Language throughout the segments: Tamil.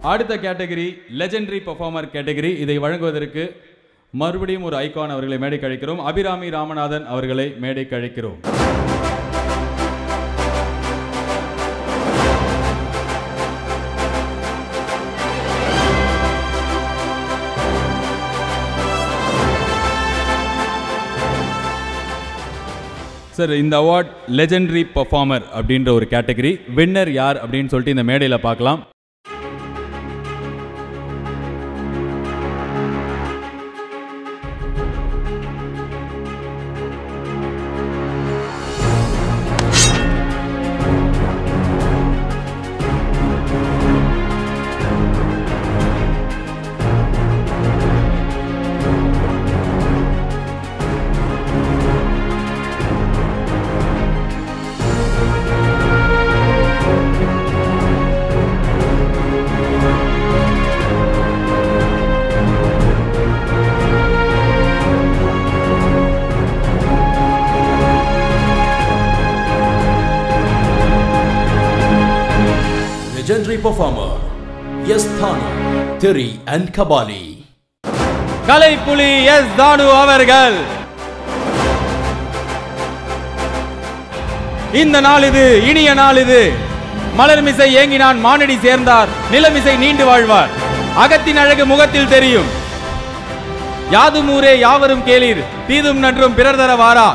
அடுத்த கேட்டகரி லெஜெண்டரி பெர்ஃபார்மர் கேட்டகரி இதை வழங்குவதற்கு மறுபடியும் ஒரு ஐகான் அவர்களை மேடைக்கு அழைக்கிறோம் அபிராமி ராமநாதன் அவர்களை மேடைக்கு அழைக்கிறோம் சார் இந்த அவார்ட் லெஜெண்டரி பெர்ஃபார்மர் அப்படின்ற ஒரு கேட்டகரி வின்னர் யார் அப்படின்னு சொல்லிட்டு இந்த மேடையில் பார்க்கலாம் Legendary performer Yes Thanu, Thiri and Kabali. Kalaipuli S Thanu அவர்கள் இந்த நாள் இது இனிய நாள் இது மலர்மிசை ஏங்கினான் மானடி சேர்ந்தார் நிலமிசை நீண்டு வாழ்வார் அகத்தின் அழகு முகத்தில் தெரியும் யாதும் ஊரே யாவரும் கேளீர் தீதும் நன்றும் பிறர் தர வாரா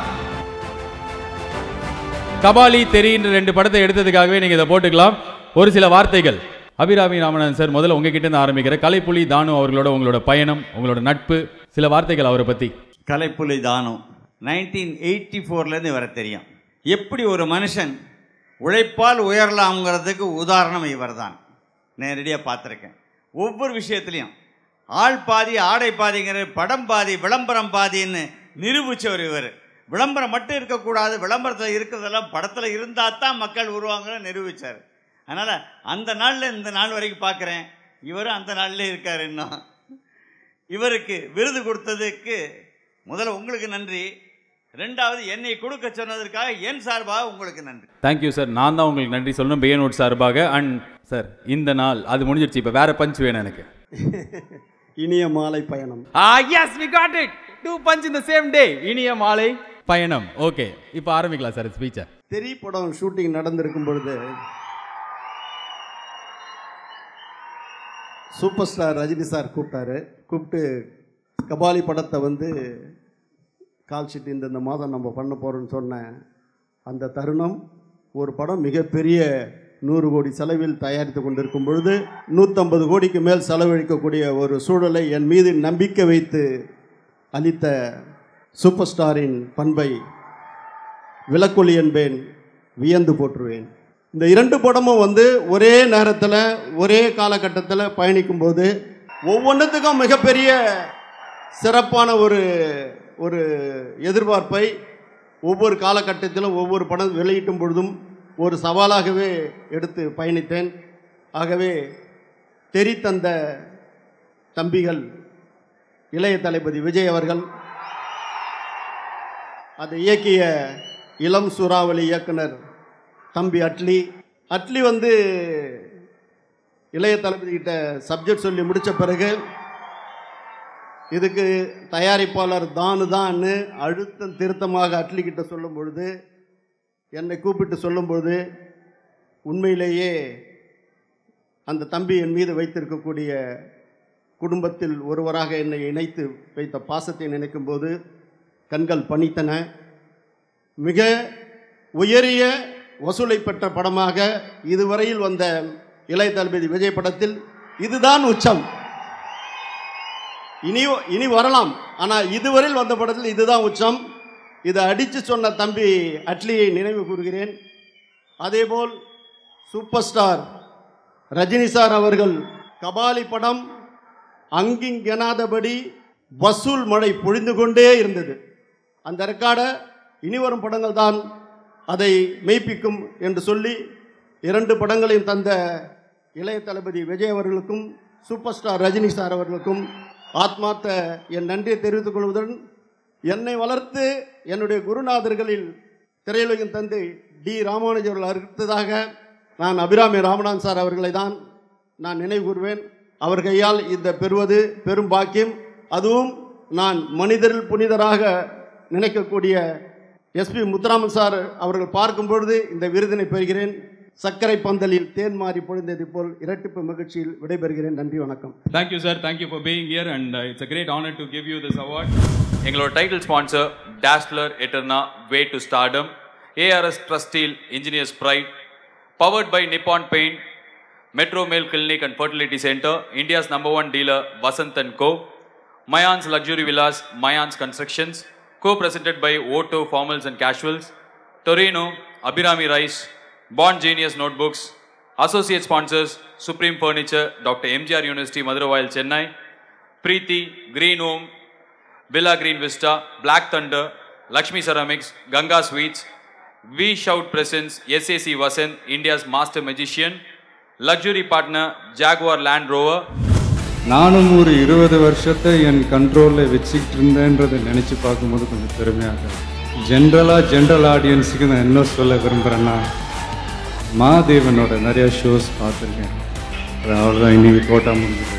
கபாலி தெரின்ற ரெண்டு படத்தை எடுத்ததுக்காகவே நீங்க இதை போட்டுக்கலாம் ஒரு சில வார்த்தைகள் அபிராமி ராமநாதன் சார் முதல்ல உங்ககிட்ட இருந்து ஆரம்பிக்கிற கலைப்புலி தானு அவர்களோட உங்களோட பயணம் உங்களோட நட்பு சில வார்த்தைகள் அவரை பத்தி கலைப்புலி தானம் நைன்டீன் எயிட்டி ஃபோர்லேருந்து வர தெரியும் எப்படி ஒரு மனுஷன் உழைப்பால் உயரலாம்ங்கிறதுக்கு உதாரணம் இவர்தான் நேரடியாக பார்த்துருக்கேன் ஒவ்வொரு விஷயத்துலையும் ஆள் பாதி ஆடை பாதிங்கிற படம் பாதி விளம்பரம் பாதின்னு நிரூபித்தவர் இவர் விளம்பரம் மட்டும் இருக்கக்கூடாது விளம்பரத்தில் இருக்கிறதெல்லாம் படத்தில் இருந்தால் தான் மக்கள் உருவாங்கன்னு நிரூபித்தார் அதனால் அந்த நாளில் இந்த நாள் வரைக்கும் பார்க்குறேன் இவரும் அந்த நாளிலே இருக்கார் இன்னும் இவருக்கு விருது கொடுத்ததுக்கு முதல்ல உங்களுக்கு நன்றி ரெண்டாவது என்னை கொடுக்க சொன்னதற்காக என் சார்பாக உங்களுக்கு நன்றி தேங்க்யூ சார் நான் தான் உங்களுக்கு நன்றி சொல்லணும் பிஎன்ஓட் சார்பாக அண்ட் சார் இந்த நாள் அது முடிஞ்சிருச்சு இப்போ வேற பஞ்ச் வேணும் எனக்கு இனிய மாலை பயணம் yes we got it to punch in the same day இனிய மாலை பயணம் ஓகே இப்போ ஆரம்பிக்கலாம் சார் ஸ்பீச்சை தெரி படம் ஷூட்டிங் நடந்திருக்கும் பொழுது சூப்பர் ஸ்டார் ரஜினி சார் கூப்பிட்டாரு கூப்பிட்டு கபாலி படத்தை வந்து கால் ஷீட் இந்த இந்த மாதம் நம்ம பண்ண போகிறோம்னு சொன்னேன் அந்த தருணம் ஒரு படம் மிகப்பெரிய நூறு கோடி செலவில் தயாரித்து கொண்டிருக்கும் பொழுது நூற்றம்பது கோடிக்கு மேல் செலவழிக்கக்கூடிய ஒரு சூழலை என் மீது நம்பிக்கை வைத்து அளித்த சூப்பர் ஸ்டாரின் பண்பை விளக்கொலி என்பேன் வியந்து போற்றுவேன் இந்த இரண்டு படமும் வந்து ஒரே நேரத்தில் ஒரே காலகட்டத்தில் பயணிக்கும்போது ஒவ்வொன்றுத்துக்கும் மிகப்பெரிய சிறப்பான ஒரு ஒரு எதிர்பார்ப்பை ஒவ்வொரு காலகட்டத்திலும் ஒவ்வொரு படம் வெளியிட்டும் பொழுதும் ஒரு சவாலாகவே எடுத்து பயணித்தேன் ஆகவே தெரித்தந்த தம்பிகள் இளைய தளபதி விஜய் அவர்கள் அதை இயக்கிய இளம் சூறாவளி இயக்குனர் தம்பி அட்லி அட்லி வந்து இளைய தளபதி கிட்ட சப்ஜெக்ட் சொல்லி முடித்த பிறகு இதுக்கு தயாரிப்பாளர் தானு தான்னு அழுத்தம் திருத்தமாக அட்லி கிட்ட சொல்லும் பொழுது என்னை கூப்பிட்டு சொல்லும்பொழுது உண்மையிலேயே அந்த தம்பி என் மீது வைத்திருக்கக்கூடிய குடும்பத்தில் ஒருவராக என்னை இணைத்து வைத்த பாசத்தை நினைக்கும்போது கண்கள் பணித்தன மிக உயரிய வசூலை பெற்ற படமாக இதுவரையில் வந்த இளைய தளபதி விஜய் படத்தில் இதுதான் உச்சம் இனி இனி வரலாம் ஆனால் இதுவரையில் வந்த படத்தில் இதுதான் உச்சம் இதை அடித்து சொன்ன தம்பி அட்லியை நினைவு கூறுகிறேன் அதேபோல் சூப்பர் ஸ்டார் ரஜினி சார் அவர்கள் கபாலி படம் அங்கிங்கெனாதபடி வசூல் மழை பொழிந்து கொண்டே இருந்தது அந்த ரெக்கார்டை இனி வரும் படங்கள் தான் அதை மெய்ப்பிக்கும் என்று சொல்லி இரண்டு படங்களையும் தந்த இளைய தளபதி விஜய் அவர்களுக்கும் சூப்பர் ஸ்டார் ரஜினி சார் அவர்களுக்கும் ஆத்மார்த்த என் நன்றியை தெரிவித்துக் கொள்வதுடன் என்னை வளர்த்து என்னுடைய குருநாதர்களில் திரையுலகின் தந்தை டி ராமானுஜர் அவர்கள் அடுத்ததாக நான் அபிராமி ராமநாதன் சார் அவர்களை தான் நான் நினைவு கூறுவேன் அவர் கையால் இந்த பெறுவது பெரும் பாக்கியம் அதுவும் நான் மனிதரில் புனிதராக நினைக்கக்கூடிய எஸ்பி முத்துராமன் சார் அவர்கள் பார்க்கும் பொழுது இந்த விருதினை பெறுகிறேன் சர்க்கரை பந்தலில் தேன் மாறி பொழிந்தது போல் இரட்டிப்பு மகிழ்ச்சியில் விடைபெறுகிறேன் நன்றி வணக்கம் Thank you, sir. Thank you for being here, and uh, it's a great honor to give you this award. எங்களோட title sponsor Dazzler Eterna way to stardom ARS Trusteel engineers bright powered by Nippon Paint Metro male clinic and fertility centre India's number one dealer Vasanth and co Mayans luxury villas Mayans constructions co presented by Otto formals and casuals Torino Abirami rice bond genius notebooks associate sponsors supreme furniture doctor MGR university Maduravoyal Chennai Preethi green home villa green vista black thunder Lakshmi ceramics Ganga sweets we shout presence SAC Vasanth India's master magician luxury partner Jaguar Land Rover நானும் ஒரு இருபது வருஷத்தை என் கண்ட்ரோலில் வச்சுக்கிட்டு இருந்தேன்றதை நினச்சி பார்க்கும்போது கொஞ்சம் பெருமையாக இருக்கு. ஜென்ரலாக ஜென்ரல் ஆடியன்ஸுக்கு நான் என்ன சொல்ல விரும்புகிறேன்னா மாதேவனோட நிறைய ஷோஸ் பார்த்துருக்கேன் அது அவ்வளோதான் இன்னைக்கு கோட்டா முடிஞ்சது